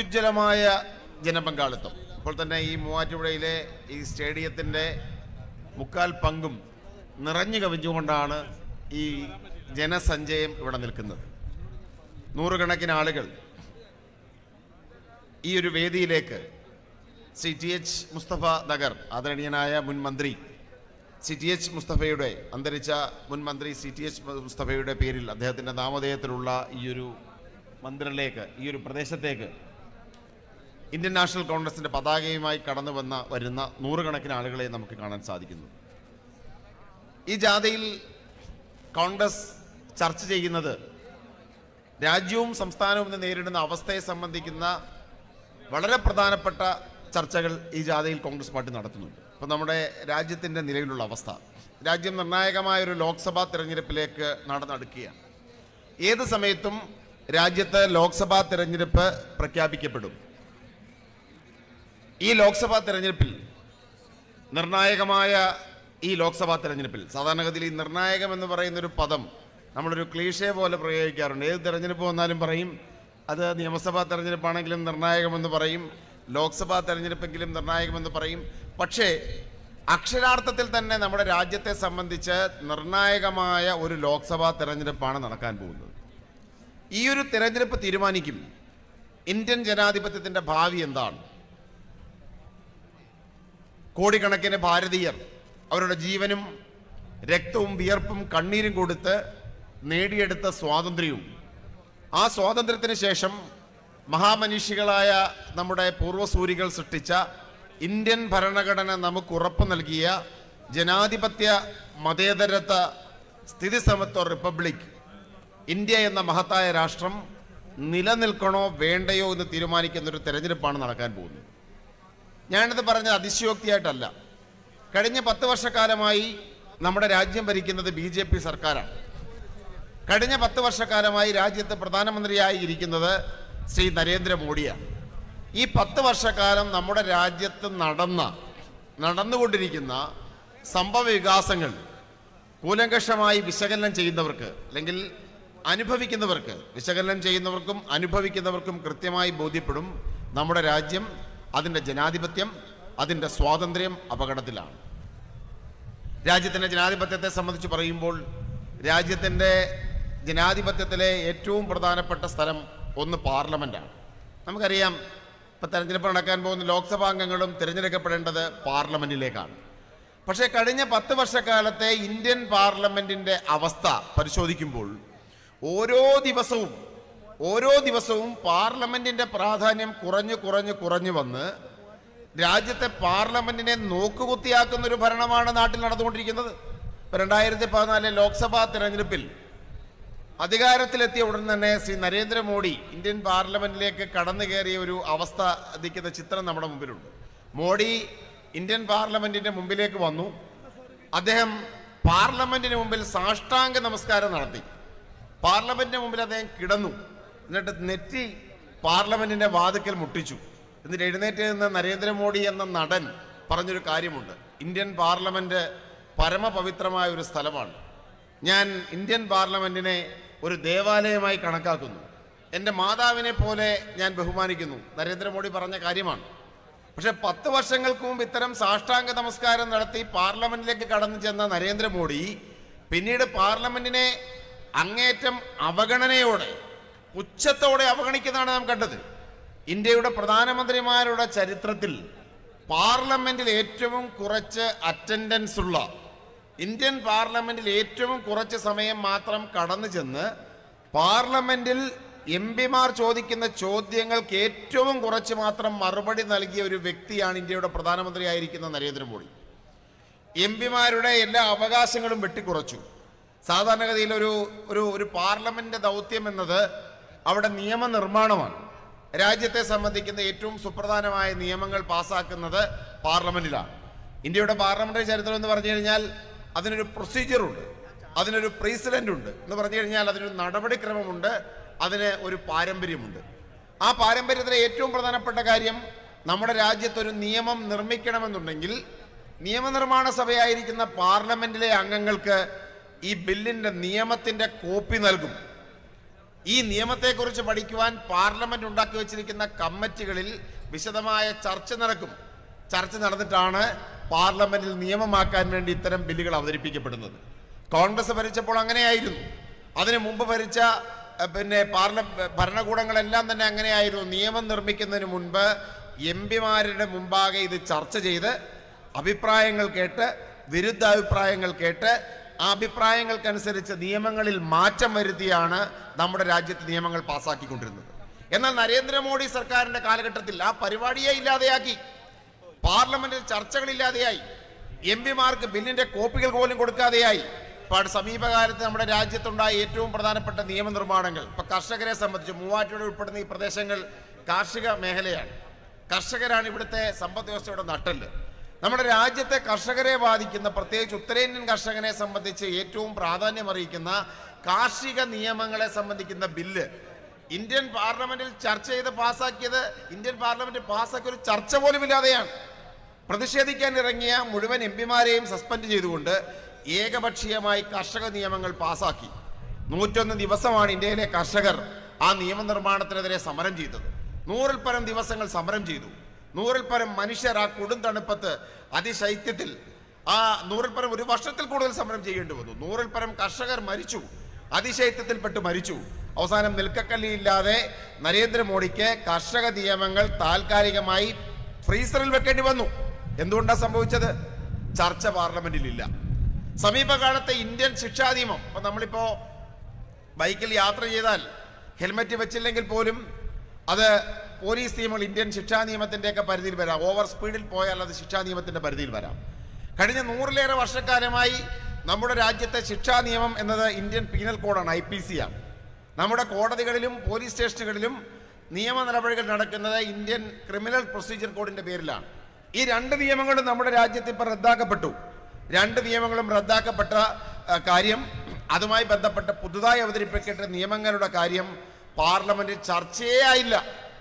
അത്യുജ്വലമായ ജനപങ്കാളിത്തം ഇപ്പോൾ തന്നെ ഈ മൂവാറ്റുപുഴയിലെ ഈ സ്റ്റേഡിയത്തിൻ്റെ മുക്കാൽ പങ്കും നിറഞ്ഞു കവിഞ്ഞുകൊണ്ടാണ് ഈ ജനസഞ്ചയം ഇവിടെ നിൽക്കുന്നത് നൂറുകണക്കിന് ആളുകൾ ഈ ഒരു വേദിയിലേക്ക് C T H Mustafa Nagar ആദരണീയനായ മുൻ മന്ത്രി സി ടി എച്ച് മുസ്തഫയുടെ അന്തരിച്ച മുൻ മന്ത്രി സി ടി എച്ച് മുസ്തഫയുടെ പേരിൽ അദ്ദേഹത്തിൻ്റെ നാമധേയത്തിലുള്ള ഈ ഒരു മന്ദിറിലേക്ക് ഈ ഒരു പ്രദേശത്തേക്ക് ഇന്ത്യൻ നാഷണൽ കോൺഗ്രസിൻ്റെ പതാകയുമായി കടന്നു വന്ന വരുന്ന നൂറുകണക്കിന് ആളുകളെ നമുക്ക് കാണാൻ സാധിക്കുന്നു ഈ ജാഥയിൽ കോൺഗ്രസ് ചർച്ച ചെയ്യുന്നത് രാജ്യവും സംസ്ഥാനവും ഇന്ന് നേരിടുന്ന അവസ്ഥയെ സംബന്ധിക്കുന്ന വളരെ പ്രധാനപ്പെട്ട ചർച്ചകൾ ഈ ജാഥയിൽ കോൺഗ്രസ് പാർട്ടി നടത്തുന്നുണ്ട് ഇപ്പം നമ്മുടെ രാജ്യത്തിൻ്റെ നിലവിലുള്ള അവസ്ഥ രാജ്യം നിർണായകമായ ഒരു ലോക്സഭാ തെരഞ്ഞെടുപ്പിലേക്ക് നടന്നെടുക്കുകയാണ് ഏത് സമയത്തും രാജ്യത്ത് ലോക്സഭാ തെരഞ്ഞെടുപ്പ് പ്രഖ്യാപിക്കപ്പെടും ഈ ലോക്സഭാ തെരഞ്ഞെടുപ്പിൽ നിർണായകമായ ഈ ലോക്സഭാ തെരഞ്ഞെടുപ്പിൽ സാധാരണഗതിയിൽ ഈ നിർണായകം എന്ന് പറയുന്ന ഒരു പദം നമ്മളൊരു ക്ലീഷേ പോലെ പ്രയോഗിക്കാറുണ്ട് ഏത് തെരഞ്ഞെടുപ്പ് വന്നാലും പറയും അത് നിയമസഭാ തെരഞ്ഞെടുപ്പാണെങ്കിലും നിർണായകമെന്ന് പറയും ലോക്സഭാ തെരഞ്ഞെടുപ്പെങ്കിലും നിർണായകമെന്ന് പറയും പക്ഷേ അക്ഷരാർത്ഥത്തിൽ തന്നെ നമ്മുടെ രാജ്യത്തെ സംബന്ധിച്ച് നിർണായകമായ ഒരു ലോക്സഭാ തെരഞ്ഞെടുപ്പാണ് നടക്കാൻ പോകുന്നത് ഈ ഒരു തെരഞ്ഞെടുപ്പ് തീരുമാനിക്കും ഇന്ത്യൻ ജനാധിപത്യത്തിന്റെ ഭാവി എന്താണ് കോടിക്കണക്കിന് ഭാരതീയർ അവരുടെ ജീവനും രക്തവും വിയർപ്പും കണ്ണീരും കൊടുത്ത് നേടിയെടുത്ത സ്വാതന്ത്ര്യവും ആ സ്വാതന്ത്ര്യത്തിന് ശേഷം മഹാമനീഷികളായ നമ്മുടെ പൂർവ്വസൂരികൾ സൃഷ്ടിച്ച ഇന്ത്യൻ ഭരണഘടന നമുക്ക് ഉറപ്പു നൽകിയ ജനാധിപത്യ മതേതരത്വ സ്ഥിതിസമത്വ റിപ്പബ്ലിക് ഇന്ത്യ എന്ന മഹത്തായ രാഷ്ട്രം നിലനിൽക്കണോ വേണ്ടയോ എന്ന് തീരുമാനിക്കുന്ന ഒരു തെരഞ്ഞെടുപ്പാണ് നടക്കാൻ പോകുന്നത് ഞാനിത് പറഞ്ഞ അതിശയോക്തിയായിട്ടല്ല കഴിഞ്ഞ പത്ത് വർഷക്കാലമായി നമ്മുടെ രാജ്യം ഭരിക്കുന്നത് ബി ജെ പി സർക്കാരാണ് കഴിഞ്ഞ പത്ത് വർഷക്കാലമായി രാജ്യത്ത് പ്രധാനമന്ത്രിയായി ഇരിക്കുന്നത് ശ്രീ നരേന്ദ്രമോദിയാണ് ഈ പത്ത് വർഷക്കാലം നമ്മുടെ രാജ്യത്ത് നടന്ന നടന്നുകൊണ്ടിരിക്കുന്ന സംഭവ വികാസങ്ങൾ കൂലങ്കഷമായി വിശകലനം ചെയ്യുന്നവർക്ക് അല്ലെങ്കിൽ അനുഭവിക്കുന്നവർക്ക് വിശകലനം ചെയ്യുന്നവർക്കും അനുഭവിക്കുന്നവർക്കും കൃത്യമായി ബോധ്യപ്പെടും നമ്മുടെ രാജ്യം അതിൻ്റെ ജനാധിപത്യം അതിൻ്റെ സ്വാതന്ത്ര്യം അപകടത്തിലാണ് രാജ്യത്തിൻ്റെ ജനാധിപത്യത്തെ സംബന്ധിച്ച് പറയുമ്പോൾ രാജ്യത്തിൻ്റെ ജനാധിപത്യത്തിലെ ഏറ്റവും പ്രധാനപ്പെട്ട സ്ഥലം ഒന്ന് പാർലമെൻറ്റാണ് നമുക്കറിയാം ഇപ്പം തെരഞ്ഞെടുപ്പ് നടക്കാൻ പോകുന്ന ലോക്സഭാ അംഗങ്ങളും തിരഞ്ഞെടുക്കപ്പെടേണ്ടത് പാർലമെൻറ്റിലേക്കാണ് പക്ഷേ കഴിഞ്ഞ പത്ത് വർഷക്കാലത്തെ ഇന്ത്യൻ പാർലമെൻറ്റിൻ്റെ അവസ്ഥ പരിശോധിക്കുമ്പോൾ ഓരോ ദിവസവും ഓരോ ദിവസവും പാർലമെൻറ്റിൻ്റെ പ്രാധാന്യം കുറഞ്ഞു കുറഞ്ഞു കുറഞ്ഞു വന്ന് രാജ്യത്തെ പാർലമെന്റിനെ നോക്കുകുത്തിയാക്കുന്ന ഒരു ഭരണമാണ് നാട്ടിൽ നടന്നുകൊണ്ടിരിക്കുന്നത് ഇപ്പൊ രണ്ടായിരത്തി പതിനാലിലെ ലോക്സഭാ തെരഞ്ഞെടുപ്പിൽ അധികാരത്തിലെത്തിയ ഉടൻ തന്നെ ശ്രീ നരേന്ദ്രമോദി ഇന്ത്യൻ പാർലമെന്റിലേക്ക് കടന്നു കയറിയ ഒരു അവസ്ഥ അതിക്കുന്ന ചിത്രം നമ്മുടെ മുമ്പിലുണ്ട് മോഡി ഇന്ത്യൻ പാർലമെന്റിന്റെ മുമ്പിലേക്ക് വന്നു അദ്ദേഹം പാർലമെന്റിന് മുമ്പിൽ സാഷ്ടാംഗ നമസ്കാരം നടത്തി പാർലമെന്റിന് മുമ്പിൽ അദ്ദേഹം കിടന്നു എന്നിട്ട് നെറ്റി പാർലമെന്റിന്റെ വാതിക്കൽ മുട്ടിച്ചു എന്നിട്ട് എഴുന്നേറ്റ് നിന്ന് നരേന്ദ്രമോദി എന്ന നടൻ പറഞ്ഞൊരു കാര്യമുണ്ട് ഇന്ത്യൻ പാർലമെന്റ് പരമപവിത്രമായ ഒരു സ്ഥലമാണ് ഞാൻ ഇന്ത്യൻ പാർലമെന്റിനെ ഒരു ദേവാലയമായി കണക്കാക്കുന്നു എൻ്റെ മാതാവിനെ പോലെ ഞാൻ ബഹുമാനിക്കുന്നു നരേന്ദ്രമോദി പറഞ്ഞ കാര്യമാണ് പക്ഷെ പത്ത് വർഷങ്ങൾക്ക് മുമ്പ് ഇത്തരം സാഷ്ടാംഗ നമസ്കാരം നടത്തി പാർലമെന്റിലേക്ക് കടന്നു ചെന്ന നരേന്ദ്രമോദി പിന്നീട് പാർലമെന്റിനെ അങ്ങേറ്റം അവഗണനയോടെ പുച്ഛത്തോടെ അവഗണിക്കുന്നതാണ് നാം കണ്ടത് ഇന്ത്യയുടെ പ്രധാനമന്ത്രിമാരുടെ ചരിത്രത്തിൽ പാർലമെന്റിൽ ഏറ്റവും കുറച്ച് അറ്റൻഡൻസ് ഉള്ള ഇന്ത്യൻ പാർലമെന്റിൽ ഏറ്റവും കുറച്ച് സമയം മാത്രം കടന്നു ചെന്ന് പാർലമെന്റിൽ എം പിമാർ ചോദിക്കുന്ന ചോദ്യങ്ങൾക്ക് ഏറ്റവും കുറച്ച് മാത്രം മറുപടി നൽകിയ ഒരു വ്യക്തിയാണ് ഇന്ത്യയുടെ പ്രധാനമന്ത്രിയായിരിക്കുന്ന നരേന്ദ്രമോദി എം പിമാരുടെ എല്ലാ അവകാശങ്ങളും വെട്ടിക്കുറച്ചു സാധാരണഗതിയിൽ ഒരു ഒരു ഒരു പാർലമെന്റ് ദൗത്യം എന്നത് അവിടെ നിയമനിർമ്മാണമാണ് രാജ്യത്തെ സംബന്ധിക്കുന്ന ഏറ്റവും സുപ്രധാനമായ നിയമങ്ങൾ പാസ്സാക്കുന്നത് പാർലമെന്റിലാണ് ഇന്ത്യയുടെ പാർലമെന്ററി ചരിത്രം എന്ന് പറഞ്ഞു കഴിഞ്ഞാൽ അതിനൊരു പ്രൊസീജിയറുണ്ട് അതിനൊരു പ്രീസിഡന്റ് ഉണ്ട് എന്ന് പറഞ്ഞു കഴിഞ്ഞാൽ അതിനൊരു നടപടിക്രമമുണ്ട് അതിന് ഒരു പാരമ്പര്യമുണ്ട് ആ പാരമ്പര്യത്തിലെ ഏറ്റവും പ്രധാനപ്പെട്ട കാര്യം നമ്മുടെ രാജ്യത്ത് ഒരു നിയമം നിർമ്മിക്കണമെന്നുണ്ടെങ്കിൽ നിയമനിർമ്മാണ സഭയായിരിക്കുന്ന പാർലമെന്റിലെ അംഗങ്ങൾക്ക് ഈ ബില്ലിന്റെ നിയമത്തിന്റെ കോപ്പി നൽകും ഈ നിയമത്തെക്കുറിച്ച് പഠിക്കുവാൻ പാർലമെന്റ് ഉണ്ടാക്കി വെച്ചിരിക്കുന്ന കമ്മിറ്റികളിൽ വിശദമായ ചർച്ച നടക്കും ചർച്ച നടന്നിട്ടാണ് പാർലമെന്റിൽ നിയമമാക്കാൻ വേണ്ടി ഇത്തരം ബില്ലുകൾ അവതരിപ്പിക്കപ്പെടുന്നത് കോൺഗ്രസ് ഭരിച്ചപ്പോൾ അങ്ങനെയായിരുന്നു അതിനു മുമ്പ് ഭരിച്ച അഹ്, പിന്നെ പാർല ഭരണകൂടങ്ങളെല്ലാം തന്നെ അങ്ങനെയായിരുന്നു നിയമം നിർമ്മിക്കുന്നതിന് മുൻപ് എം പിമാരുടെ മുമ്പാകെ ഇത് ചർച്ച ചെയ്ത് അഭിപ്രായങ്ങൾ കേട്ട് വിരുദ്ധാഭിപ്രായങ്ങൾ കേട്ട് ആ അഭിപ്രായങ്ങൾക്കനുസരിച്ച് നിയമങ്ങളിൽ മാറ്റം വരുത്തിയാണ് നമ്മുടെ രാജ്യത്ത് നിയമങ്ങൾ പാസാക്കിക്കൊണ്ടിരുന്നത് എന്നാൽ നരേന്ദ്രമോദി സർക്കാരിന്റെ കാലഘട്ടത്തിൽ ആ പരിപാടിയെ ഇല്ലാതെയാക്കി പാർലമെന്റിൽ ചർച്ചകളില്ലാതെയായി എം പിമാർക്ക് ബില്ലിന്റെ കോപ്പികൾ പോലും കൊടുക്കാതെയായി ഇപ്പോൾ സമീപകാലത്ത് നമ്മുടെ രാജ്യത്തുണ്ടായ ഏറ്റവും പ്രധാനപ്പെട്ട നിയമനിർമ്മാണങ്ങൾ ഇപ്പൊ കർഷകരെ സംബന്ധിച്ച് മൂവാറ്റുപുഴ ഉൾപ്പെടുന്ന ഈ പ്രദേശങ്ങൾ കാർഷിക മേഖലയാണ് കർഷകരാണ് ഇവിടുത്തെ സമ്പദ് വ്യവസ്ഥയുടെ നട്ടല് നമ്മുടെ രാജ്യത്തെ കർഷകരെ ബാധിക്കുന്ന പ്രത്യേകിച്ച് ഉത്തരേന്ത്യൻ കർഷകനെ സംബന്ധിച്ച് ഏറ്റവും പ്രാധാന്യം അറിയിക്കുന്ന കാർഷിക നിയമങ്ങളെ സംബന്ധിക്കുന്ന ബില്ല് ഇന്ത്യൻ പാർലമെന്റിൽ ചർച്ച ചെയ്ത് പാസ്സാക്കിയത് ഇന്ത്യൻ പാർലമെന്റ് പാസ്സാക്കിയ ഒരു ചർച്ച പോലും ഇല്ലാതെയാണ് പ്രതിഷേധിക്കാൻ ഇറങ്ങിയ മുഴുവൻ എം പിമാരെയും സസ്പെൻഡ് ചെയ്തുകൊണ്ട് ഏകപക്ഷീയമായി കർഷക നിയമങ്ങൾ പാസാക്കി നൂറ്റൊന്ന് ദിവസമാണ് ഇന്ത്യയിലെ കർഷകർ ആ നിയമനിർമ്മാണത്തിനെതിരെ സമരം ചെയ്തത് നൂറിൽ പരം ദിവസങ്ങൾ സമരം ചെയ്തു നൂറിൽ പരം മനുഷ്യർ ആ കൊടും തണുപ്പത്ത് അതിശൈത്യത്തിൽ ആ നൂറിൽ പരം ഒരു വർഷത്തിൽ കൂടുതൽ സമരം ചെയ്യേണ്ടി വന്നു നൂറിൽ പരം കർഷകർ മരിച്ചു അതിശൈത്യത്തിൽപ്പെട്ട് മരിച്ചു അവസാനം നിൽക്കക്കല്ലിയില്ലാതെ നരേന്ദ്രമോദിക്ക് കർഷക നിയമങ്ങൾ താൽക്കാലികമായി ഫ്രീസറിൽ വെക്കേണ്ടി വന്നു എന്തുകൊണ്ടാണ് സംഭവിച്ചത് ചർച്ച പാർലമെന്റിൽ ഇല്ല സമീപകാലത്തെ ഇന്ത്യൻ ശിക്ഷാ നിയമം ഇപ്പൊ നമ്മളിപ്പോ ബൈക്കിൽ യാത്ര ചെയ്താൽ ഹെൽമറ്റ് വെച്ചില്ലെങ്കിൽ പോലും അത് പോലീസ് നിയമങ്ങൾ ഇന്ത്യൻ ശിക്ഷാ നിയമത്തിൻ്റെയൊക്കെ പരിധിയിൽ വരാം ഓവർ സ്പീഡിൽ പോയാൽ അത് ശിക്ഷാ നിയമത്തിൻ്റെ പരിധിയിൽ വരാം കഴിഞ്ഞ നൂറിലേറെ വർഷക്കാലമായി നമ്മുടെ രാജ്യത്തെ ശിക്ഷാ നിയമം എന്നത് ഇന്ത്യൻ പീനൽ കോഡാണ് ഐ പി സി ആണ് നമ്മുടെ കോടതികളിലും പോലീസ് സ്റ്റേഷനുകളിലും നിയമ നടപടികൾ നടക്കുന്നത് ഇന്ത്യൻ ക്രിമിനൽ പ്രൊസീജിയർ കോഡിന്റെ പേരിലാണ് ഈ രണ്ട് നിയമങ്ങളും നമ്മുടെ രാജ്യത്ത് ഇപ്പം റദ്ദാക്കപ്പെട്ടു രണ്ട് നിയമങ്ങളും റദ്ദാക്കപ്പെട്ട ആ, കാര്യം അതുമായി ബന്ധപ്പെട്ട് പുതുതായി അവതരിപ്പിക്കേണ്ട നിയമങ്ങളുടെ കാര്യം പാർലമെന്റിൽ ചർച്ചയേ ആയില്ല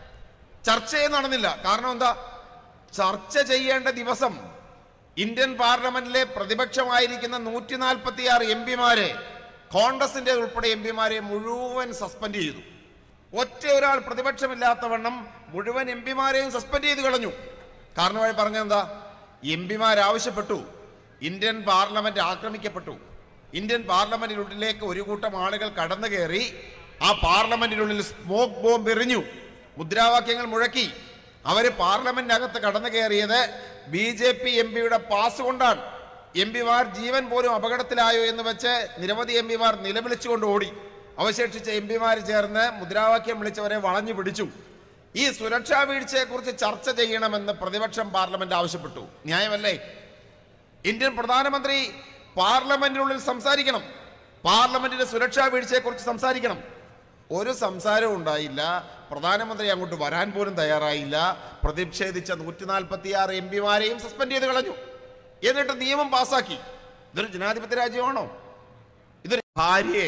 ചർച്ചയെ നടന്നില്ല കാരണം എന്താ ചർച്ച ചെയ്യേണ്ട ദിവസം ഇന്ത്യൻ പാർലമെന്റിലെ പ്രതിപക്ഷമായിരിക്കുന്ന നൂറ്റി നാൽപ്പത്തി ആറ് എം പിമാരെ കോൺഗ്രസിന്റെ ഉൾപ്പെടെ എം പിമാരെ മുഴുവൻ സസ്പെൻഡ് ചെയ്തു ഒറ്റ ഒരാൾ പ്രതിപക്ഷമില്ലാത്തവണ്ണം മുഴുവൻ എം പിമാരെയും സസ്പെൻഡ് ചെയ്ത് കളഞ്ഞു കാരണമായി പറഞ്ഞെന്താ എം പിമാർ ആവശ്യപ്പെട്ടു ഇന്ത്യൻ പാർലമെന്റ് ആക്രമിക്കപ്പെട്ടു ഇന്ത്യൻ പാർലമെന്റിനുള്ളിലേക്ക് ഒരു കൂട്ടം ആളുകൾ കടന്നു കയറി ആ പാർലമെന്റിനുള്ളിൽ സ്മോക്ക് ബോംബ് എറിഞ്ഞു മുദ്രാവാക്യങ്ങൾ മുഴക്കി അവര് പാർലമെന്റിനകത്ത് കടന്നു കയറിയത് ബി ജെ പി എം പിയുടെ പാസ് കൊണ്ടാണ് എം പിമാർ ജീവൻ പോലും അപകടത്തിലായോ എന്ന് വെച്ച് നിരവധി എം പിമാർ നിലവിളിച്ചുകൊണ്ട് ഓടി അവശേഷിച്ച എം പിമാർ ചേർന്ന് മുദ്രാവാക്യം വിളിച്ചവരെ വളഞ്ഞു പിടിച്ചു ഈ സുരക്ഷാ വീഴ്ചയെക്കുറിച്ച് ചർച്ച ചെയ്യണമെന്ന് പ്രതിപക്ഷം പാർലമെന്റ് ആവശ്യപ്പെട്ടു ന്യായമല്ലേ ഇന്ത്യൻ പ്രധാനമന്ത്രി പാർലമെന്റിനുള്ളിൽ സംസാരിക്കണം പാർലമെന്റിന്റെ സുരക്ഷാ വീഴ്ചയെക്കുറിച്ച് സംസാരിക്കണം ഒരു സംസാരവും ഉണ്ടായില്ല പ്രധാനമന്ത്രി അങ്ങോട്ട് വരാൻ പോലും തയ്യാറായില്ല പ്രതിഷേധിച്ച നൂറ്റി നാൽപ്പത്തി ആറ് എം പിമാരെയും സസ്പെൻഡ് ചെയ്ത് കളഞ്ഞു എന്നിട്ട് നിയമം പാസാക്കി ഇതൊരു ജനാധിപത്യ രാജ്യമാണോ ഇതൊരു ഭാര്യയെ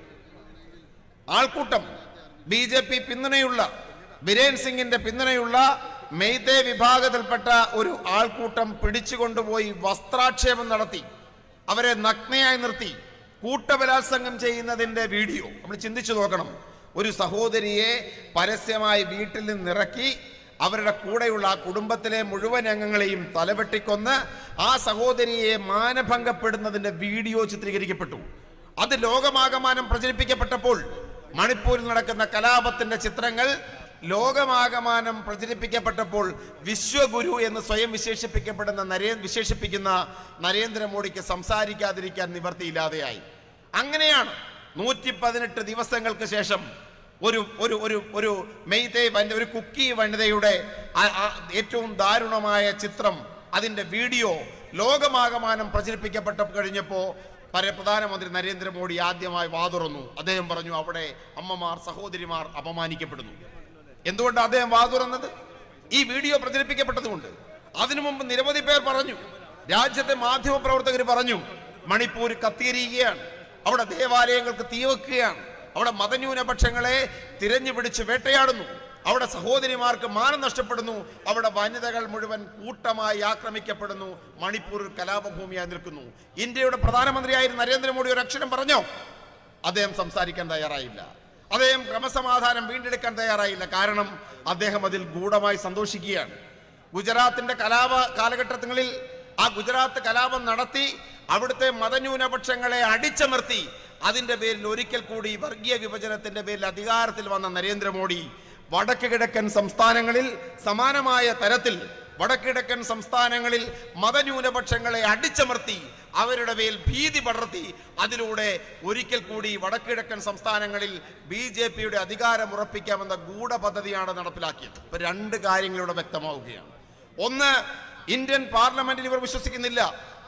ആൾക്കൂട്ടം ബി ജെ പി പിന്തുണയുള്ള ബിരേൻ സിംഗിന്റെ പിന്തുണയുള്ള മെയ്തേ വിഭാഗത്തിൽപ്പെട്ട ഒരു ആൾക്കൂട്ടം പിടിച്ചുകൊണ്ടുപോയി വസ്ത്രാക്ഷേപം നടത്തി അവരെ നഗ്നയായി നിർത്തി കൂട്ടബലാത്സംഗം ചെയ്യുന്നതിന്റെ വീഡിയോ നമ്മൾ ചിന്തിച്ചു നോക്കണം ഒരു സഹോദരിയെ പരസ്യമായി വീട്ടിൽ നിന്നിറക്കി അവരുടെ കൂടെയുള്ള ആ കുടുംബത്തിലെ മുഴുവൻ അംഗങ്ങളെയും തലവെട്ടിക്കൊന്ന് ആ സഹോദരിയെ മാനഭംഗപ്പെടുന്നതിന്റെ വീഡിയോ ചിത്രീകരിക്കപ്പെട്ടു അത് ലോകമാകമാനം പ്രചരിപ്പിക്കപ്പെട്ടപ്പോൾ മണിപ്പൂരിൽ നടക്കുന്ന കലാപത്തിന്റെ ചിത്രങ്ങൾ ലോകമാകമാനം പ്രചരിപ്പിക്കപ്പെട്ടപ്പോൾ വിശ്വഗുരു എന്ന് സ്വയം വിശേഷിപ്പിക്കപ്പെടുന്ന നരേ വിശേഷിപ്പിക്കുന്ന നരേന്ദ്രമോദിക്ക് സംസാരിക്കാതിരിക്കാൻ നിവർത്തിയില്ലാതെയായി അങ്ങനെയാണ് നൂറ്റി പതിനെട്ട് ദിവസങ്ങൾക്ക് ശേഷം ഒരു ഒരു ഒരു ഒരു മെയ്തേ വനിത ഒരു കുക്കി വനിതയുടെ ആ- ആ ഏറ്റവും ദാരുണമായ ചിത്രം അതിന്റെ വീഡിയോ ലോകമാകമാനം പ്രചരിപ്പിക്കപ്പെട്ട കഴിഞ്ഞപ്പോൾ പര- പ്രധാനമന്ത്രി നരേന്ദ്രമോദി ആദ്യമായി വാതുറന്നു അദ്ദേഹം പറഞ്ഞു അവിടെ അമ്മമാർ സഹോദരിമാർ അപമാനിക്കപ്പെടുന്നു എന്തുകൊണ്ടാണ് അദ്ദേഹം വാതുറന്നത് ഈ വീഡിയോ പ്രചരിപ്പിക്കപ്പെട്ടതുകൊണ്ട് അതിനു മുമ്പ് നിരവധി പേർ പറഞ്ഞു രാജ്യത്തെ മാധ്യമ പ്രവർത്തകർ പറഞ്ഞു മണിപ്പൂർ കത്തിയിരിക്കുകയാണ് അവിടെ ദേവാലയങ്ങൾക്ക് തീവെക്കുകയാണ് അവിടെ മതന്യൂനപക്ഷങ്ങളെ തിരഞ്ഞു പിടിച്ച് വേട്ടയാടുന്നു അവിടെ സഹോദരിമാർക്ക് മാനം നഷ്ടപ്പെടുന്നു അവിടെ വനിതകൾ മുഴുവൻ കൂട്ടമായി ആക്രമിക്കപ്പെടുന്നു മണിപ്പൂർ കലാപഭൂമിയായി നിൽക്കുന്നു ഇന്ത്യയുടെ പ്രധാനമന്ത്രിയായിരുന്ന നരേന്ദ്രമോദി ഒരു അക്ഷരം പറഞ്ഞോ അദ്ദേഹം സംസാരിക്കാൻ തയ്യാറായില്ല അദ്ദേഹം ക്രമസമാധാനം വീണ്ടെടുക്കാൻ തയ്യാറായില്ല കാരണം അദ്ദേഹം അതിൽ ഗൂഢമായി സന്തോഷിക്കുകയാണ് ഗുജറാത്തിന്റെ കലാപ കാലഘട്ടങ്ങളിൽ ആ ഗുജറാത്ത് കലാപം നടത്തി അവിടുത്തെ മതന്യൂനപക്ഷങ്ങളെ അടിച്ചമർത്തി അതിന്റെ പേരിൽ ഒരിക്കൽ കൂടി വർഗീയ വിഭജനത്തിന്റെ പേരിൽ അധികാരത്തിൽ വന്ന നരേന്ദ്രമോദി വടക്ക് കിഴക്കൻ സംസ്ഥാനങ്ങളിൽ സമാനമായ തരത്തിൽ വടക്കിഴക്കൻ സംസ്ഥാനങ്ങളിൽ മതന്യൂനപക്ഷങ്ങളെ അടിച്ചമർത്തി അവരുടെ മേൽ ഭീതി പടർത്തി അതിലൂടെ ഒരിക്കൽ കൂടി വടക്കിഴക്കൻ സംസ്ഥാനങ്ങളിൽ ബി ജെ പിയുടെ അധികാരം ഉറപ്പിക്കാമെന്ന ഗൂഢപദ്ധതിയാണ് നടപ്പിലാക്കിയത് ഇപ്പൊ രണ്ട് കാര്യങ്ങളിവിടെ വ്യക്തമാവുകയാണ് ഒന്ന് ഇന്ത്യൻ പാർലമെന്റിൽ ഇവർ വിശ്വസിക്കുന്നില്ല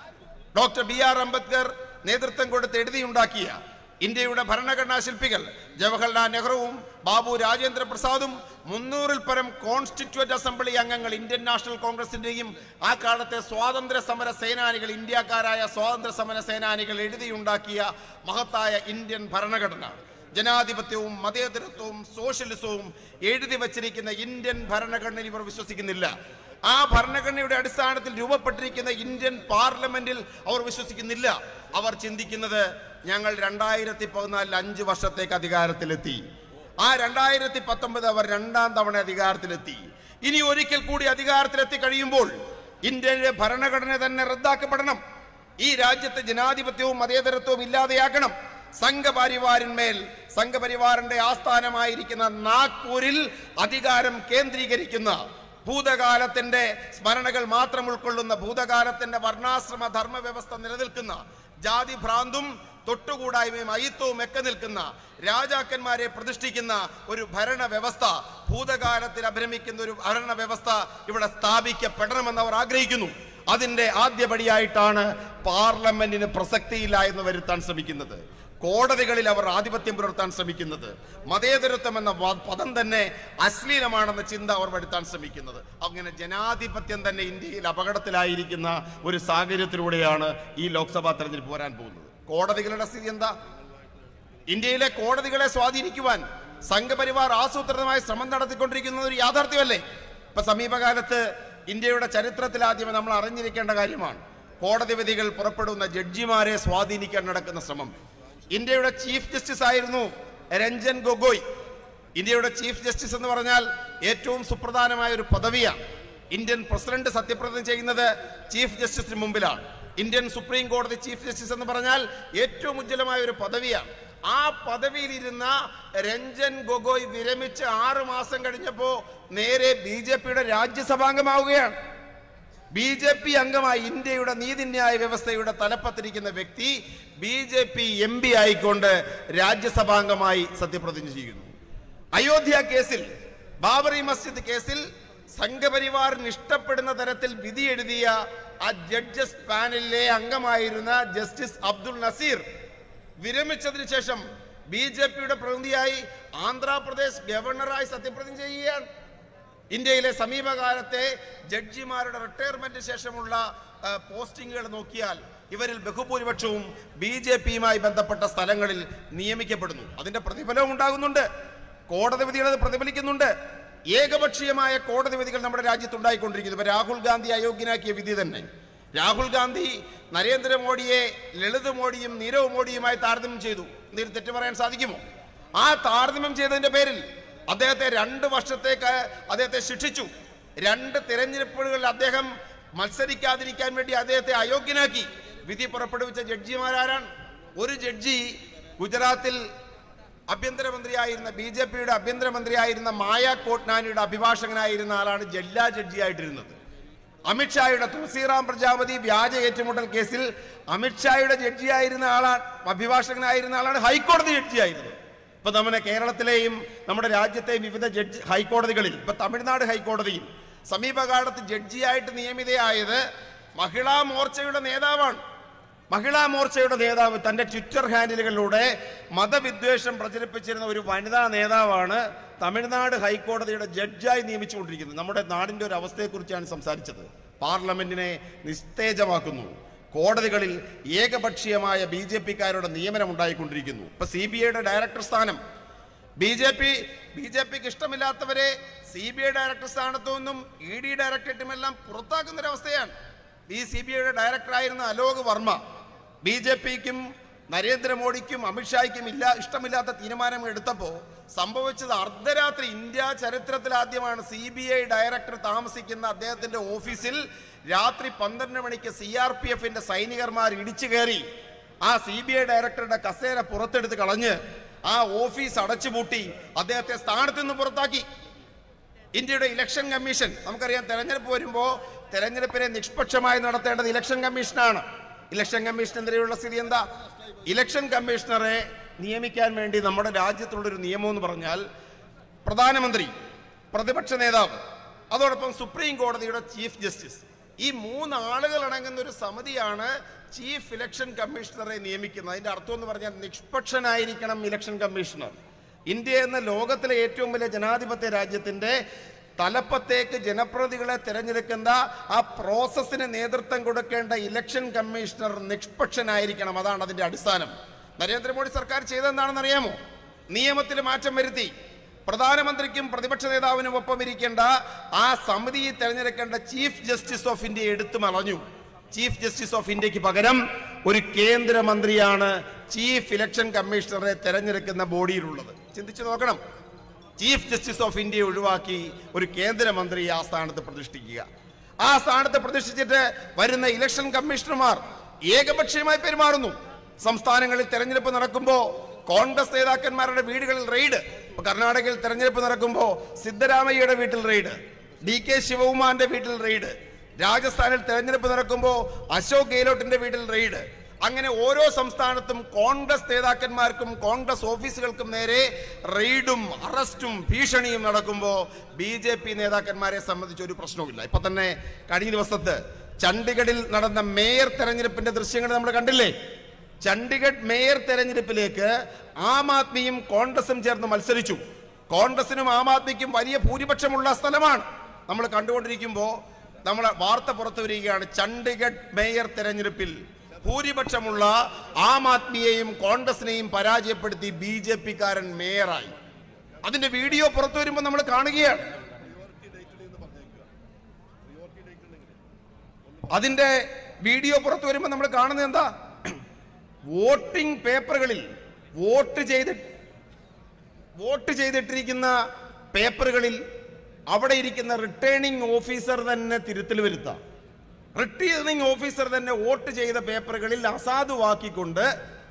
ഡോക്ടർ ബി ആർ അംബേദ്കർ നേതൃത്വം കൊടുത്ത് എഴുതിയുണ്ടാക്കിയ ഇന്ത്യയുടെ ഭരണഘടനാ ശില്പികൾ ജവഹർലാൽ നെഹ്റുവും ബാബു രാജേന്ദ്ര പ്രസാദും മുന്നൂറിൽ പരം കോൺസ്റ്റിറ്റ്യൂന്റ് അസംബ്ലി അംഗങ്ങൾ ഇന്ത്യൻ നാഷണൽ കോൺഗ്രസിന്റെയും ആ കാലത്തെ സ്വാതന്ത്ര്യ സമര സേനാനികൾ ഇന്ത്യക്കാരായ സ്വാതന്ത്ര്യ സമര സേനാനികൾ എഴുതിയുണ്ടാക്കിയ മഹത്തായ ഇന്ത്യൻ ഭരണഘടന ജനാധിപത്യവും മതേതരത്വവും സോഷ്യലിസവും എഴുതി വച്ചിരിക്കുന്ന ഇന്ത്യൻ ഭരണഘടനയിൽ ഇവർ വിശ്വസിക്കുന്നില്ല ആ ഭരണഘടനയുടെ അടിസ്ഥാനത്തിൽ രൂപപ്പെട്ടിരിക്കുന്ന ഇന്ത്യൻ പാർലമെന്റിൽ അവർ വിശ്വസിക്കുന്നില്ല അവർ ചിന്തിക്കുന്നത് ഞങ്ങൾ രണ്ടായിരത്തി പതിനാലിൽ അഞ്ച് വർഷത്തേക്ക് അധികാരത്തിലെത്തി ആ രണ്ടായിരത്തി പത്തൊമ്പത് അവർ രണ്ടാം തവണ അധികാരത്തിലെത്തി ഇനി ഒരിക്കൽ കൂടി അധികാരത്തിലെത്തി കഴിയുമ്പോൾ ഇന്ത്യയിലെ ഭരണഘടന തന്നെ റദ്ദാക്കപ്പെടണം ഈ രാജ്യത്തെ ജനാധിപത്യവും മതേതരത്വവും ഇല്ലാതെയാക്കണം സംഘപരിവാറിന്മേൽ സംഘപരിവാറിന്റെ ആസ്ഥാനമായിരിക്കുന്ന നാഗ്പൂരിൽ അധികാരം കേന്ദ്രീകരിക്കുന്ന ഭൂതകാലത്തിന്റെ സ്മരണകൾ മാത്രം ഉൾക്കൊള്ളുന്ന ഭൂതകാലത്തിന്റെ വർണ്ണാശ്രമ ധർമ്മ വ്യവസ്ഥ നിലനിൽക്കുന്ന ജാതി ഭ്രാന്തും തൊട്ടുകൂടായ്മയും അയിത്വവും ഒക്കെ നിൽക്കുന്ന രാജാക്കന്മാരെ പ്രതിഷ്ഠിക്കുന്ന ഒരു ഭരണ വ്യവസ്ഥ ഭൂതകാലത്തിൽ അഭിരമിക്കുന്ന ഒരു ഭരണ വ്യവസ്ഥ ഇവിടെ സ്ഥാപിക്കപ്പെടണമെന്ന് അവർ ആഗ്രഹിക്കുന്നു അതിന്റെ ആദ്യപടിയായിട്ടാണ് പാർലമെന്റിന് പ്രസക്തിയില്ല എന്ന് വരുത്താൻ ശ്രമിക്കുന്നത് കോടതികളിൽ അവർ ആധിപത്യം പുലർത്താൻ ശ്രമിക്കുന്നത് മതേതരത്വം എന്ന വ- പദം തന്നെ അശ്ലീലമാണെന്ന ചിന്ത അവർ വരുത്താൻ ശ്രമിക്കുന്നത് അങ്ങനെ ജനാധിപത്യം തന്നെ ഇന്ത്യയിൽ അപകടത്തിലായിരിക്കുന്ന ഒരു സാഹചര്യത്തിലൂടെയാണ് ഈ ലോക്സഭാ തെരഞ്ഞെടുപ്പ് വരാൻ പോകുന്നത് കോടതികളുടെ സ്ഥിതി എന്താ ഇന്ത്യയിലെ കോടതികളെ സ്വാധീനിക്കുവാൻ സംഘപരിവാർ ആസൂത്രിതമായ ശ്രമം നടത്തിക്കൊണ്ടിരിക്കുന്നത് ഒരു യാഥാർത്ഥ്യമല്ലേ ഇപ്പൊ സമീപകാലത്ത് ഇന്ത്യയുടെ ചരിത്രത്തിൽ ആദ്യമേ നമ്മൾ അറിഞ്ഞിരിക്കേണ്ട കാര്യമാണ് കോടതി വിധികൾ പുറപ്പെടുന്ന ജഡ്ജിമാരെ സ്വാധീനിക്കാൻ നടക്കുന്ന ശ്രമം ഇന്ത്യയുടെ ചീഫ് ജസ്റ്റിസ് ആയിരുന്നു രഞ്ജൻ ഗൊഗോയ് ഇന്ത്യയുടെ ചീഫ് ജസ്റ്റിസ് എന്ന് പറഞ്ഞാൽ ഏറ്റവും സുപ്രധാനമായ ഒരു പദവിയാണ് ഇന്ത്യൻ പ്രസിഡന്റ് സത്യപ്രതിജ്ഞ ചെയ്യുന്നത് ചീഫ് ജസ്റ്റിസിന് മുമ്പിലാണ് ഇന്ത്യൻ സുപ്രീം കോടതി ചീഫ് ജസ്റ്റിസ് എന്ന് പറഞ്ഞാൽ ഏറ്റവും ഉജ്ജ്വലമായ ഒരു പദവിയാണ് ആ പദവിയിലിരുന്ന രഞ്ജൻ ഗൊഗോയ് വിരമിച്ച് ആറ് മാസം കഴിഞ്ഞപ്പോ നേരെ ബി ജെ പിയുടെ രാജ്യസഭാംഗമാവുകയാണ് ബി ജെ പി അംഗമായി ഇന്ത്യയുടെ നീതിന്യായ വ്യവസ്ഥയുടെ തലപ്പത്തിരിക്കുന്ന വ്യക്തി B J P M P ആയിക്കൊണ്ട് രാജ്യസഭാംഗമായി സത്യപ്രതിജ്ഞ ചെയ്യുന്നു അയോധ്യ കേസിൽ ബാബറി മസ്ജിദ് കേസിൽ സംഘപരിവാറിന് ഇഷ്ടപ്പെടുന്ന തരത്തിൽ വിധി എഴുതിയ ആ ജഡ്ജസ് പാനലിലെ അംഗമായിരുന്ന ജസ്റ്റിസ് അബ്ദുൾ നസീർ വിരമിച്ചതിന് ശേഷം ബി ജെ പിയുടെ പ്രതിനിധിയായി ആന്ധ്രാപ്രദേശ് ഗവർണറായി സത്യപ്രതിജ്ഞ ചെയ്യുകയാണ് ഇന്ത്യയിലെ സമീപകാലത്തെ ജഡ്ജിമാരുടെ റിട്ടയർമെന്റ് ശേഷമുള്ള ആ, പോസ്റ്റിങ്ങുകൾ നോക്കിയാൽ ഇവരിൽ ബഹുഭൂരിപക്ഷവും ബി ജെ പിയുമായി ബന്ധപ്പെട്ട സ്ഥലങ്ങളിൽ നിയമിക്കപ്പെടുന്നു അതിന്റെ പ്രതിഫലവും ഉണ്ടാകുന്നുണ്ട് കോടതി വിധികൾ അത് പ്രതിഫലിക്കുന്നുണ്ട് ഏകപക്ഷീയമായ കോടതി വിധികൾ നമ്മുടെ രാജ്യത്ത് ഉണ്ടായിക്കൊണ്ടിരിക്കുന്നു ഇപ്പൊ രാഹുൽ ഗാന്ധി അയോഗ്യനാക്കിയ വിധി തന്നെ രാഹുൽ ഗാന്ധി നരേന്ദ്രമോദിയെ ലളിത് മോഡിയും നീരവ് മോഡിയുമായി താരതമ്യം ചെയ്തു എന്തെങ്കിലും തെറ്റ് പറയാൻ സാധിക്കുമോ ആ താരതമ്യം ചെയ്തതിന്റെ പേരിൽ അദ്ദേഹത്തെ രണ്ട് വർഷത്തേക്ക് അദ്ദേഹത്തെ ശിക്ഷിച്ചു രണ്ട് തിരഞ്ഞെടുപ്പുകളിൽ അദ്ദേഹം മത്സരിക്കാതിരിക്കാൻ വേണ്ടി അദ്ദേഹത്തെ അയോഗ്യനാക്കി വിധി പുറപ്പെടുവിച്ച ജഡ്ജിമാരാരാണ് ഒരു ജഡ്ജി ഗുജറാത്തിൽ ആഭ്യന്തരമന്ത്രിയായിരുന്ന ബി ജെ പിയുടെ ആഭ്യന്തരമന്ത്രിയായിരുന്ന മായ കോട്നാനിയുടെ അഭിഭാഷകനായിരുന്ന ആളാണ് ജില്ലാ ജഡ്ജിയായിട്ടിരുന്നത് അമിത്ഷായുടെ തുളസിറാം പ്രജാപതി വ്യാജ ഏറ്റുമുട്ടൽ കേസിൽ അമിത്ഷായുടെ ജഡ്ജിയായിരുന്ന ആളാണ് അഭിഭാഷകനായിരുന്ന ആളാണ് ഹൈക്കോടതി ജഡ്ജിയായിരുന്നത് ഇപ്പൊ നമ്മുടെ കേരളത്തിലെയും നമ്മുടെ രാജ്യത്തെയും വിവിധ ജഡ്ജി ഹൈക്കോടതികളിൽ ഇപ്പൊ തമിഴ്നാട് ഹൈക്കോടതിയിൽ സമീപകാലത്ത് ജഡ്ജിയായിട്ട് നിയമിതയായത് മഹിളാ മോർച്ചയുടെ നേതാവാണ് മഹിളാ മോർച്ചയുടെ നേതാവ് തന്റെ ട്വിറ്റർ ഹാൻഡിലുകളിലൂടെ മതവിദ്വേഷം പ്രചരിപ്പിച്ചിരുന്ന ഒരു വനിതാ നേതാവാണ് തമിഴ്നാട് ഹൈക്കോടതിയുടെ ജഡ്ജായി നിയമിച്ചുകൊണ്ടിരിക്കുന്നത് നമ്മുടെ നാടിന്റെ ഒരു അവസ്ഥയെക്കുറിച്ചാണ് സംസാരിച്ചത് പാർലമെന്റിനെ നിസ്തേജമാക്കുന്നു കോടതികളിൽ ഏകപക്ഷീയമായ ബി ജെ പിക്കാരുടെ നിയമനം ഉണ്ടായിക്കൊണ്ടിരിക്കുന്നു ഇപ്പൊ സി ബി ഐയുടെ ഡയറക്ടർ സ്ഥാനം B J P B J പിക്ക് ഇഷ്ടമില്ലാത്തവരെ സി ബി ഐ ഡയറക്ടർ സ്ഥാനത്തു നിന്നും ഇ ഡി ഡയറക്ടറേറ്റുമെല്ലാം പുറത്താക്കുന്ന ഒരവസ്ഥയാണ് ഈ സി ബി ഐയുടെ ഡയറക്ടറായിരുന്ന അലോക് വർമ്മ ബി ജെ പിക്കും നരേന്ദ്രമോദിക്കും അമിത്ഷായ്ക്കും ഇല്ല ഇഷ്ടമില്ലാത്ത തീരുമാനം എടുത്തപ്പോൾ സംഭവിച്ചത് അർദ്ധരാത്രി ഇന്ത്യ ചരിത്രത്തിൽ ആദ്യമാണ് സി ബി ഐ ഡയറക്ടർ താമസിക്കുന്ന അദ്ദേഹത്തിന്റെ ഓഫീസിൽ രാത്രി പന്ത്രണ്ട് മണിക്ക് സി ആർ പി എഫിന്റെ സൈനികർമാർ ഇടിച്ചു കയറി ആ സി ബി ഐ ഡയറക്ടറുടെ കസേര പുറത്തെടുത്ത് കളഞ്ഞ് ആ ഓഫീസ് അടച്ചുപൂട്ടി അദ്ദേഹത്തെ സ്ഥാനത്ത് നിന്ന് പുറത്താക്കി ഇന്ത്യയുടെ ഇലക്ഷൻ കമ്മീഷൻ നമുക്കറിയാം തെരഞ്ഞെടുപ്പ് വരുമ്പോൾ തെരഞ്ഞെടുപ്പിനെ നിഷ്പക്ഷമായി നടത്തേണ്ടത് ഇലക്ഷൻ കമ്മീഷനാണ് ഇലക്ഷൻ കമ്മീഷനെതിരെയുള്ള സ്ഥിതി എന്താ ഇലക്ഷൻ കമ്മീഷണറെ നിയമിക്കാൻ വേണ്ടി നമ്മുടെ രാജ്യത്തുള്ളൊരു നിയമം എന്ന് പറഞ്ഞാൽ പ്രധാനമന്ത്രി പ്രതിപക്ഷ നേതാവ് അതോടൊപ്പം സുപ്രീം കോടതിയുടെ ചീഫ് ജസ്റ്റിസ് ഈ മൂന്ന് ആളുകൾ അടങ്ങുന്ന ഒരു സമിതിയാണ് ചീഫ് ഇലക്ഷൻ കമ്മീഷണറെ നിയമിക്കുന്നത് അതിന്റെ അർത്ഥം എന്ന് പറഞ്ഞാൽ നിഷ്പക്ഷനായിരിക്കണം ഇലക്ഷൻ കമ്മീഷണർ ഇന്ത്യ എന്ന ലോകത്തിലെ ഏറ്റവും വലിയ ജനാധിപത്യ രാജ്യത്തിന്റെ തലപ്പത്തേക്ക് ജനപ്രതികളെ തിരഞ്ഞെടുക്കുന്ന ആ പ്രോസസ്സിന് നേതൃത്വം കൊടുക്കേണ്ട ഇലക്ഷൻ കമ്മീഷണർ നിഷ്പക്ഷനായിരിക്കണം അതാണ് അതിന്റെ അടിസ്ഥാനം നരേന്ദ്രമോദി സർക്കാർ ചെയ്തതെന്താണെന്ന് അറിയാമോ നിയമത്തിൽ മാറ്റം വരുത്തി പ്രധാനമന്ത്രിക്കും പ്രതിപക്ഷ നേതാവിനും ഒപ്പം ഇരിക്കേണ്ട ആ സമിതിയെ തെരഞ്ഞെടുക്കേണ്ട ചീഫ് ജസ്റ്റിസ് ഓഫ് ഇന്ത്യ എടുത്തു മറഞ്ഞു ചീഫ് ജസ്റ്റിസ് ഓഫ് ഇന്ത്യക്ക് പകരം ഒരു കേന്ദ്രമന്ത്രിയാണ് ചീഫ് ഇലക്ഷൻ കമ്മീഷണറെ തെരഞ്ഞെടുക്കുന്ന ബോഡിയിലുള്ളത് ചിന്തിച്ചു നോക്കണം ചീഫ് ജസ്റ്റിസ് ഓഫ് ഇന്ത്യ ഒഴിവാക്കി ഒരു കേന്ദ്രമന്ത്രി ആ സ്ഥാനത്ത് പ്രതിഷ്ഠിക്കുക ആ സ്ഥാനത്ത് പ്രതിഷ്ഠിച്ചിട്ട് വരുന്ന ഇലക്ഷൻ കമ്മീഷണർമാർ ഏകപക്ഷീയമായി പെരുമാറുന്നു സംസ്ഥാനങ്ങളിൽ തെരഞ്ഞെടുപ്പ് നടക്കുമ്പോൾ കോൺഗ്രസ് നേതാക്കന്മാരുടെ വീടുകളിൽ റെയ്ഡ് ഇപ്പൊ കർണാടകയിൽ തെരഞ്ഞെടുപ്പ് നടക്കുമ്പോൾ സിദ്ധരാമയ്യയുടെ വീട്ടിൽ റെയ്ഡ് ഡി കെ ശിവകുമാറിന്റെ വീട്ടിൽ റെയ്ഡ് രാജസ്ഥാനിൽ തെരഞ്ഞെടുപ്പ് നടക്കുമ്പോൾ അശോക് ഗെഹ്ലോട്ടിന്റെ വീട്ടിൽ റെയ്ഡ് അങ്ങനെ ഓരോ സംസ്ഥാനത്തും കോൺഗ്രസ് നേതാക്കന്മാർക്കും കോൺഗ്രസ് ഓഫീസുകൾക്കും നേരെ റെയ്ഡും അറസ്റ്റും ഭീഷണിയും നടക്കുമ്പോൾ ബി ജെ പി നേതാക്കന്മാരെ സംബന്ധിച്ച് ഒരു പ്രശ്നവുമില്ല ഇപ്പൊ തന്നെ കഴിഞ്ഞ ദിവസത്ത് ചണ്ഡീഗഡിൽ നടന്ന മേയർ തെരഞ്ഞെടുപ്പിന്റെ ദൃശ്യങ്ങൾ നമ്മൾ കണ്ടില്ലേ ചണ്ഡീഗഡ് മേയർ തെരഞ്ഞെടുപ്പിലേക്ക് ആം ആദ്മിയും കോൺഗ്രസും ചേർന്ന് മത്സരിച്ചു കോൺഗ്രസിനും ആം ആദ്മിക്കും വലിയ ഭൂരിപക്ഷമുള്ള സ്ഥലമാണ് നമ്മൾ കണ്ടുകൊണ്ടിരിക്കുമ്പോൾ നമ്മളെ വാർത്ത പുറത്തു വരികയാണ് ചണ്ഡീഗഡ് മേയർ തെരഞ്ഞെടുപ്പിൽ ഭൂരിപക്ഷമുള്ള ആം ആദ്മിയെയും കോൺഗ്രസിനെയും പരാജയപ്പെടുത്തി ബി ജെ പിക്കാരൻ മേയറായി അതിന്റെ വീഡിയോ പുറത്തു വരുമ്പോൾ നമ്മൾ കാണുകയാണ് അതിന്റെ വീഡിയോ പുറത്തു വരുമ്പോൾ നമ്മൾ കാണുന്നത് എന്താ വോട്ടിംഗ് പേപ്പറുകളിൽ വോട്ട് ചെയ്ത് വോട്ട് ചെയ്തിട്ടിരിക്കുന്ന പേപ്പറുകളിൽ അവിടെ ഇരിക്കുന്ന റിട്ടേണിംഗ് ഓഫീസർ തന്നെ തിരുത്തൽ വരുത്താം റിട്ടേണിംഗ് ഓഫീസർ തന്നെ വോട്ട് ചെയ്ത പേപ്പറുകളിൽ അസാധുവാക്കിക്കൊണ്ട്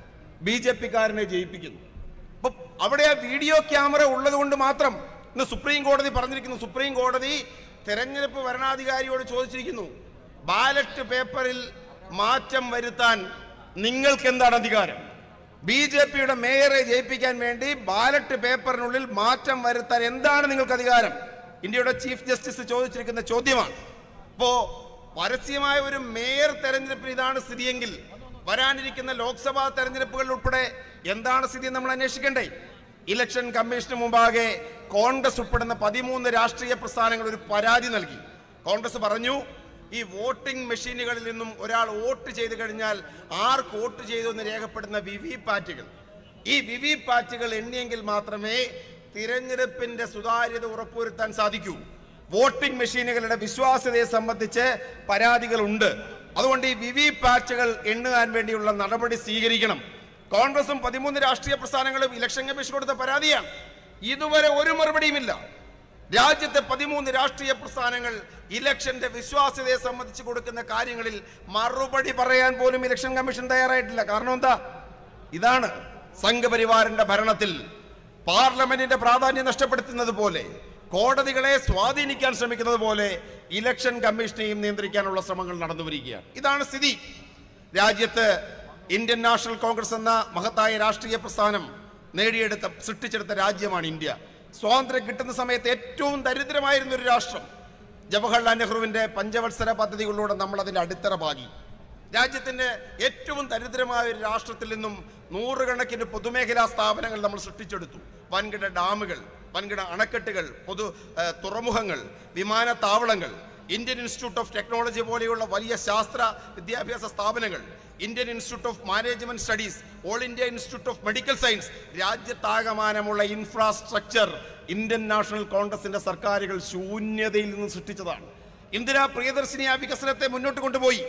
ബി ജെ പിക്കാരനെ ജയിപ്പിക്കുന്നു അപ്പൊ അവിടെ ആ വീഡിയോ ക്യാമറ ഉള്ളത് കൊണ്ട് മാത്രം ഇന്ന് സുപ്രീം കോടതി പറഞ്ഞിരിക്കുന്നു സുപ്രീം കോടതി തെരഞ്ഞെടുപ്പ് ഭരണാധികാരിയോട് ചോദിച്ചിരിക്കുന്നു ബാലറ്റ് പേപ്പറിൽ മാറ്റം വരുത്താൻ നിങ്ങൾക്ക് എന്താണ് അധികാരം ബി ജെ പിയുടെ മേയറെ ജയിപ്പിക്കാൻ വേണ്ടി ബാലറ്റ് പേപ്പറിനുള്ളിൽ മാറ്റം വരുത്താൻ എന്താണ് നിങ്ങൾക്ക് അധികാരം ഇന്ത്യയുടെ ചീഫ് ജസ്റ്റിസ് ചോദിച്ചിരിക്കുന്ന ചോദ്യമാണ് ഇപ്പോ പരസ്യമായ ഒരു മേയർ തെരഞ്ഞെടുപ്പിൽ ഇതാണ് സ്ഥിതിയെങ്കിൽ വരാനിരിക്കുന്ന ലോക്സഭാ തെരഞ്ഞെടുപ്പുകളിൽ ഉൾപ്പെടെ എന്താണ് സ്ഥിതി എന്ന് നമ്മൾ അന്വേഷിക്കണ്ടേ ഇലക്ഷൻ കമ്മീഷന് മുമ്പാകെ കോൺഗ്രസ് ഉൾപ്പെടുന്ന പതിമൂന്ന് രാഷ്ട്രീയ പ്രസ്ഥാനങ്ങൾ ഒരു പരാതി നൽകി കോൺഗ്രസ് പറഞ്ഞു ഈ വോട്ടിംഗ് മെഷീനുകളിൽ നിന്നും ഒരാൾ വോട്ട് ചെയ്തു കഴിഞ്ഞാൽ ആർക്ക് വോട്ട് ചെയ്തു എന്ന് രേഖപ്പെടുന്ന വി വി പാറ്റുകൾ ഈ വി വി പാറ്റുകൾ എണ്ണിയെങ്കിൽ മാത്രമേ തിരഞ്ഞെടുപ്പിന്റെ സുതാര്യത ഉറപ്പുവരുത്താൻ സാധിക്കൂ വോട്ടിംഗ് മെഷീനുകളുടെ വിശ്വാസ്യതയെ സംബന്ധിച്ച് പരാതികളുണ്ട് അതുകൊണ്ട് ഈ വി വി പാറ്റുകൾ എണ്ണുവാൻ വേണ്ടിയുള്ള നടപടി സ്വീകരിക്കണം കോൺഗ്രസും പതിമൂന്ന് രാഷ്ട്രീയ പ്രസ്ഥാനങ്ങളും ഇലക്ഷൻ കമ്മീഷൻ കൊടുത്ത പരാതിയാണ് ഇതുവരെ ഒരു മറുപടിയുമില്ല രാജ്യത്തെ പതിമൂന്ന് രാഷ്ട്രീയ പ്രസ്ഥാനങ്ങൾ ഇലക്ഷന്റെ വിശ്വാസ്യതയെ സംബന്ധിച്ച് കൊടുക്കുന്ന കാര്യങ്ങളിൽ മറുപടി പറയാൻ പോലും ഇലക്ഷൻ കമ്മീഷൻ തയ്യാറായിട്ടില്ല കാരണം എന്താ ഇതാണ് സംഘപരിവാറിന്റെ ഭരണത്തിൽ പാർലമെന്റിന്റെ പ്രാധാന്യം നഷ്ടപ്പെടുത്തുന്നത് പോലെ കോടതികളെ സ്വാധീനിക്കാൻ ശ്രമിക്കുന്നത് പോലെ ഇലക്ഷൻ കമ്മീഷനെയും നിയന്ത്രിക്കാനുള്ള ശ്രമങ്ങൾ നടന്നു വരികയാണ് ഇതാണ് സ്ഥിതി രാജ്യത്ത് ഇന്ത്യൻ നാഷണൽ കോൺഗ്രസ് എന്ന മഹത്തായ രാഷ്ട്രീയ പ്രസ്ഥാനം നേടിയെടുത്ത സൃഷ്ടിച്ചെടുത്ത രാജ്യമാണ് ഇന്ത്യ സ്വാതന്ത്ര്യം കിട്ടുന്ന സമയത്ത് ഏറ്റവും ദരിദ്രമായിരുന്ന ഒരു രാഷ്ട്രം ജവഹർലാൽ നെഹ്റുവിന്റെ പഞ്ചവത്സര പദ്ധതികളിലൂടെ നമ്മൾ അതിന്റെ അടിത്തറ പാകി രാജ്യത്തിന്റെ ഏറ്റവും ദരിദ്രമായ ഒരു രാഷ്ട്രത്തിൽ നിന്നും നൂറുകണക്കിന് പൊതുമേഖലാ സ്ഥാപനങ്ങൾ നമ്മൾ സൃഷ്ടിച്ചെടുത്തു വൻകിട ഡാമുകൾ വൻകിട അണക്കെട്ടുകൾ പൊതു ഏ, തുറമുഖങ്ങൾ വിമാനത്താവളങ്ങൾ ഇന്ത്യൻ ഇൻസ്റ്റിറ്റ്യൂട്ട് ഓഫ് ടെക്നോളജി പോലെയുള്ള വലിയ ശാസ്ത്ര വിദ്യാഭ്യാസ സ്ഥാപനങ്ങൾ Indian institute of management studies all India institute of medical science രാജ്യത്താകമാനമുള്ള ഇൻഫ്രാസ്ട്രക്ചർ ഇന്ത്യൻ നാഷണൽ കോൺഗ്രസിന്റെ സർക്കാരുകൾ ശൂന്യതയിൽ നിന്ന് സൃഷ്ടിച്ചതാണ് ഇന്ദിരാ പ്രിയദർശിനി ആ വികസനത്തെ മുന്നോട്ട് കൊണ്ടുപോയി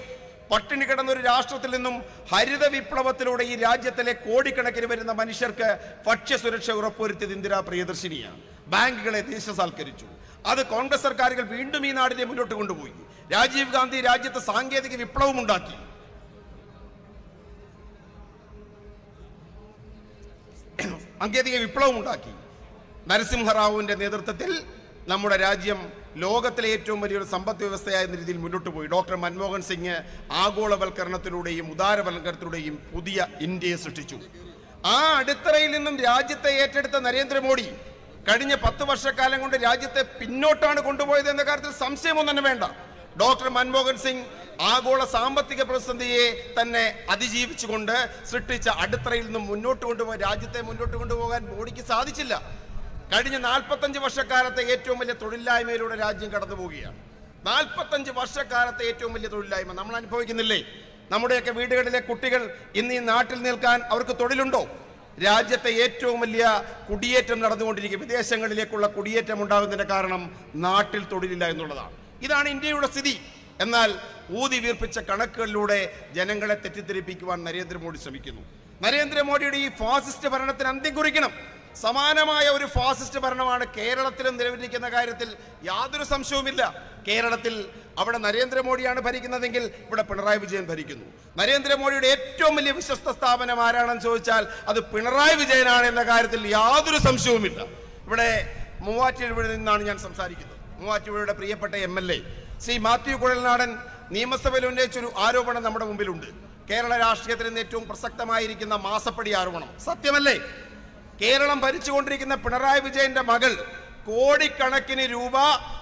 പട്ടിണി കിടന്ന ഒരു രാഷ്ട്രത്തിൽ നിന്നും ഹരിത വിപ്ലവത്തിലൂടെ ഈ രാജ്യത്തിലെ കോടിക്കണക്കിന് വരുന്ന മനുഷ്യർക്ക് ഭക്ഷ്യസുരക്ഷ ഉറപ്പുവരുത്തിയത് ഇന്ദിരാ പ്രിയദർശിനിയാണ് ബാങ്കുകളെ ദേശസാൽക്കരിച്ചു അത് കോൺഗ്രസ് സർക്കാരുകൾ വീണ്ടും ഈ നാടിനെ മുന്നോട്ട് കൊണ്ടുപോയി രാജീവ് ഗാന്ധി രാജ്യത്ത് സാങ്കേതിക വിപ്ലവം ഉണ്ടാക്കി സാങ്കേതിക വിപ്ലവം ഉണ്ടാക്കി നരസിംഹറാവുവിന്റെ നേതൃത്വത്തിൽ നമ്മുടെ രാജ്യം ലോകത്തിലെ ഏറ്റവും വലിയൊരു സമ്പദ് വ്യവസ്ഥയായ രീതിയിൽ മുന്നോട്ട് പോയി ഡോക്ടർ മൻമോഹൻ സിംഗ് ആഗോളവൽക്കരണത്തിലൂടെയും ഉദാരവൽക്കരണത്തിലൂടെയും പുതിയ ഇന്ത്യയെ സൃഷ്ടിച്ചു ആ അടിത്തറയിൽ നിന്നും രാജ്യത്തെ ഏറ്റെടുത്ത നരേന്ദ്രമോദി കഴിഞ്ഞ പത്ത് വർഷക്കാലം കൊണ്ട് രാജ്യത്തെ പിന്നോട്ടാണ് കൊണ്ടുപോയത് എന്ന കാര്യത്തിൽ സംശയമൊന്നും തന്നെ വേണ്ട ഡോക്ടർ മൻമോഹൻ സിംഗ് ആഗോള സാമ്പത്തിക പ്രതിസന്ധിയെ തന്നെ അതിജീവിച്ചുകൊണ്ട് സൃഷ്ടിച്ച അടിത്തറയിൽ നിന്നും മുന്നോട്ട് കൊണ്ടുപോയി രാജ്യത്തെ മുന്നോട്ട് കൊണ്ടുപോകാൻ മോഡിക്ക് സാധിച്ചില്ല കഴിഞ്ഞ നാൽപ്പത്തഞ്ച് വർഷക്കാലത്തെ ഏറ്റവും വലിയ തൊഴിലില്ലായ്മയിലൂടെ രാജ്യം കടന്നു പോവുകയാണ് നാൽപ്പത്തഞ്ച് വർഷക്കാലത്തെ ഏറ്റവും വലിയ തൊഴിലില്ലായ്മ നമ്മൾ അനുഭവിക്കുന്നില്ലേ നമ്മുടെയൊക്കെ വീടുകളിലെ കുട്ടികൾ ഇന്ന് ഈ നാട്ടിൽ നിൽക്കാൻ അവർക്ക് തൊഴിലുണ്ടോ രാജ്യത്തെ ഏറ്റവും വലിയ കുടിയേറ്റം നടന്നുകൊണ്ടിരിക്കും വിദേശങ്ങളിലേക്കുള്ള കുടിയേറ്റം ഉണ്ടാകുന്നതിന്റെ കാരണം നാട്ടിൽ തൊഴിലില്ല എന്നുള്ളതാണ് ഇതാണ് ഇന്ത്യയുടെ സ്ഥിതി എന്നാൽ ഊതി വീർപ്പിച്ച കണക്കുകളിലൂടെ ജനങ്ങളെ തെറ്റിദ്ധരിപ്പിക്കുവാൻ നരേന്ദ്രമോദി ശ്രമിക്കുന്നു നരേന്ദ്രമോദിയുടെ ഈ ഫാസിസ്റ്റ് ഭരണത്തിന് അന്ത്യം കുറിക്കണം സമാനമായ ഒരു ഫാസിസ്റ്റ് ഭരണമാണ് കേരളത്തിലും നിലവിലിരിക്കുന്ന കാര്യത്തിൽ യാതൊരു സംശയവുമില്ല കേരളത്തിൽ അവിടെ നരേന്ദ്രമോദിയാണ് ഭരിക്കുന്നതെങ്കിൽ ഇവിടെ പിണറായി വിജയൻ ഭരിക്കുന്നു നരേന്ദ്രമോദിയുടെ ഏറ്റവും വലിയ വിശ്വസ്ത സ്ഥാപനം ആരാണെന്ന് ചോദിച്ചാൽ അത് പിണറായി വിജയനാണ് എന്ന കാര്യത്തിൽ യാതൊരു സംശയവുമില്ല ഇവിടെ മൂവാറ്റുപുഴയിൽ നിന്നാണ് ഞാൻ സംസാരിക്കുന്നത് മൂവാറ്റുപുഴയുടെ പ്രിയപ്പെട്ട M L A Shri Mathew Kuzhalnadan നിയമസഭയിൽ ഉന്നയിച്ചൊരു ആരോപണം നമ്മുടെ മുമ്പിലുണ്ട് കേരള രാഷ്ട്രീയത്തിൽ നിന്ന് ഏറ്റവും പ്രസക്തമായിരിക്കുന്ന മാസപ്പടി ആരോപണം സത്യമല്ലേ കേരളം ഭരിച്ചുകൊണ്ടിരിക്കുന്ന പിണറായി വിജയന്റെ മകൾ കോടിക്കണക്കിന് രൂപ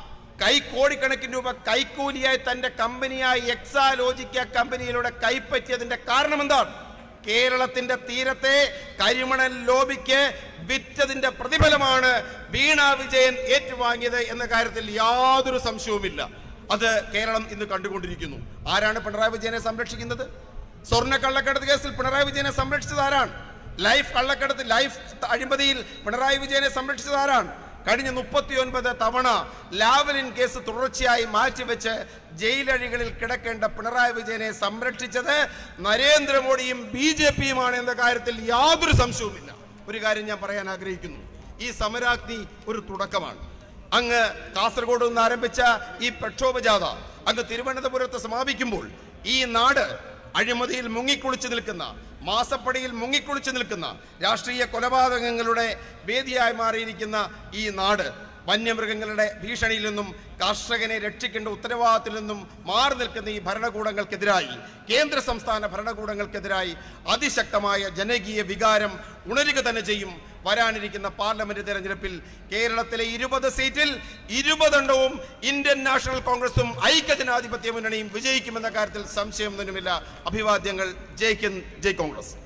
കൈ കോടിക്കണക്കിന് രൂപ കൈക്കൂലിയായി തന്റെ കമ്പനിയായ എക്സാലോജിക്ക കമ്പനിയിലൂടെ കൈപ്പറ്റിയതിന്റെ കാരണം എന്താണ് കേരളത്തിന്റെ തീരത്തെ കരിമണൽ ലോബിക്ക് വിറ്റതിന്റെ പ്രതിഫലമാണ് വീണ വിജയൻ ഏറ്റുവാങ്ങിയത് എന്ന കാര്യത്തിൽ യാതൊരു സംശയവുമില്ല അത് കേരളം ഇന്ന് കണ്ടുകൊണ്ടിരിക്കുന്നു ആരാണ് പിണറായി വിജയനെ സംരക്ഷിക്കുന്നത് സ്വർണ്ണ കള്ളക്കടത്ത് കേസിൽ പിണറായി വിജയനെ സംരക്ഷിച്ചത് ആരാണ് ലൈഫ് കള്ളക്കടത്ത് ലൈഫ് അഴിമതിയിൽ പിണറായി വിജയനെ സംരക്ഷിച്ചത് ആരാണ് കഴിഞ്ഞ മുപ്പത്തിയൊൻപത് തവണ ലാവലിൻ കേസ് തുടർച്ചയായി മാറ്റിവെച്ച് ജയിലഴികളിൽ കിടക്കേണ്ട പിണറായി വിജയനെ സംരക്ഷിച്ചത് നരേന്ദ്രമോദിയും ബി ജെ പിയുമാണ് എന്ന കാര്യത്തിൽ യാതൊരു സംശയവുമില്ല ഒരു കാര്യം ഞാൻ പറയാൻ ആഗ്രഹിക്കുന്നു ഈ സമരാഗ്നി ഒരു തുടക്കമാണ് അങ്ങ് കാസർഗോഡ് നിന്ന് ആരംഭിച്ച ഈ പ്രക്ഷോഭ ജാഥ അങ്ങ് തിരുവനന്തപുരത്ത് സമാപിക്കുമ്പോൾ ഈ നാട് അഴിമതിയിൽ മുങ്ങിക്കുളിച്ചു നിൽക്കുന്ന മാസപ്പടിയിൽ മുങ്ങിക്കുളിച്ചു നിൽക്കുന്ന രാഷ്ട്രീയ കൊലപാതകങ്ങളുടെ വേദിയായി മാറിയിരിക്കുന്ന ഈ നാട് വന്യമൃഗങ്ങളുടെ ഭീഷണിയിൽ നിന്നും കർഷകനെ രക്ഷിക്കേണ്ട ഉത്തരവാദിത്തത്തിൽ നിന്നും മാറി നിൽക്കുന്ന ഈ ഭരണകൂടങ്ങൾക്കെതിരായി കേന്ദ്ര സംസ്ഥാന ഭരണകൂടങ്ങൾക്കെതിരായി അതിശക്തമായ ജനകീയ വികാരം ഉണരുക തന്നെ ചെയ്യും വരാനിരിക്കുന്ന പാർലമെന്റ് തെരഞ്ഞെടുപ്പിൽ കേരളത്തിലെ ഇരുപത് സീറ്റിൽ ഇരുപതെണ്ണവും ഇന്ത്യൻ നാഷണൽ കോൺഗ്രസും ഐക്യജനാധിപത്യ മുന്നണിയും വിജയിക്കുമെന്ന കാര്യത്തിൽ സംശയമൊന്നുമില്ല അഭിവാദ്യങ്ങൾ ജയ് ഹിന്ദ് ജയ് കോൺഗ്രസ്